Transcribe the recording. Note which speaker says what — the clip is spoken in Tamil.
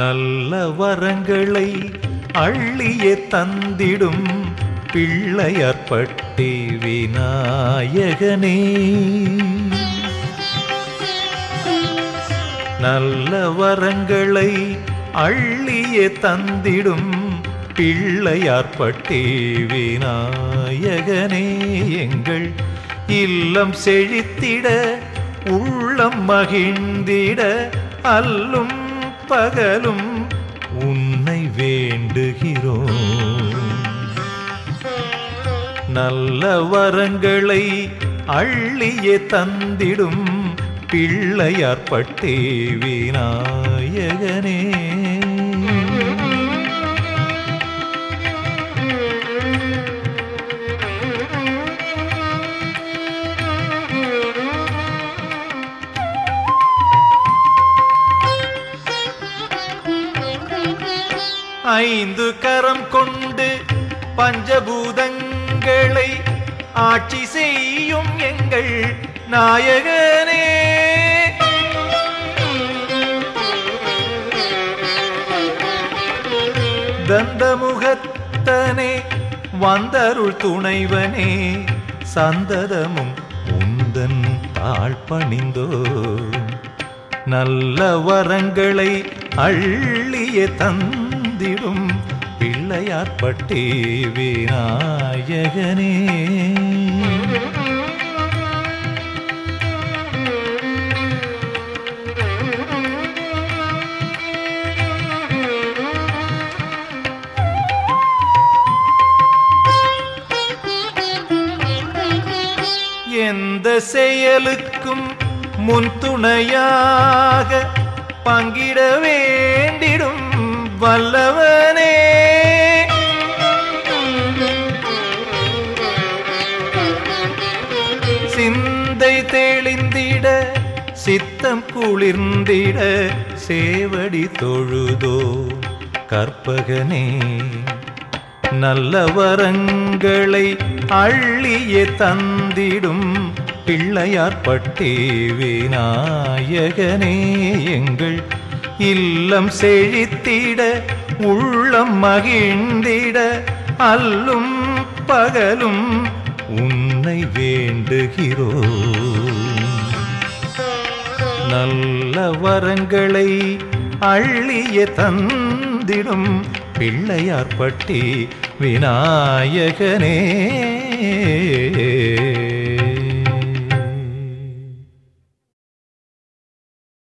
Speaker 1: நல்ல வரங்களை அள்ளியே தந்திடும் பிள்ளையார்பட்டி விநாயகனே நல்ல வரங்களை அள்ளியே தந்திடும் பிள்ளையார்பட்டி விநாயகனே எங்கள் இல்லம் செழித்திட உள்ளம் மகிழ்ந்திட அல்லும் பகலும் உன்னை வேண்டுகிறோம் நல்ல வரங்களை அள்ளியே தந்திடும் பிள்ளையார்பட்டி விநாயகனே ஐந்து கரம் கொண்டு பஞ்சபூதங்களை ஆட்சி செய்யும் எங்கள் நாயகனே தந்தமுகத்தனே வந்தருள் துணைவனே சந்ததமும் உந்தன் தாழ் பணிந்தோ நல்ல வரங்களை அள்ளிய தந்திடும் பிள்ளையார்பட்டி விநாயகனே எந்த செயலுக்கும் முன் துணையாக பங்கிட வேண்டிடும் வல்லவனே சிந்தை தெளிந்திட சித்தம் குளிர்ந்திட சேவடி தொழுதோ கற்பகனே நல்ல வரங்களை அள்ளிய தந்திடும் பிள்ளையார்பட்டி விநாயகனே எங்கள் இல்லம் செழித்திட உள்ளம் மகிழ்ந்திட அல்லும் பகலும் உன்னை வேண்டுகிறோம் நல்ல வரங்களை அள்ளிய தந்திடும் பிள்ளையார்பட்டி விநாயகனே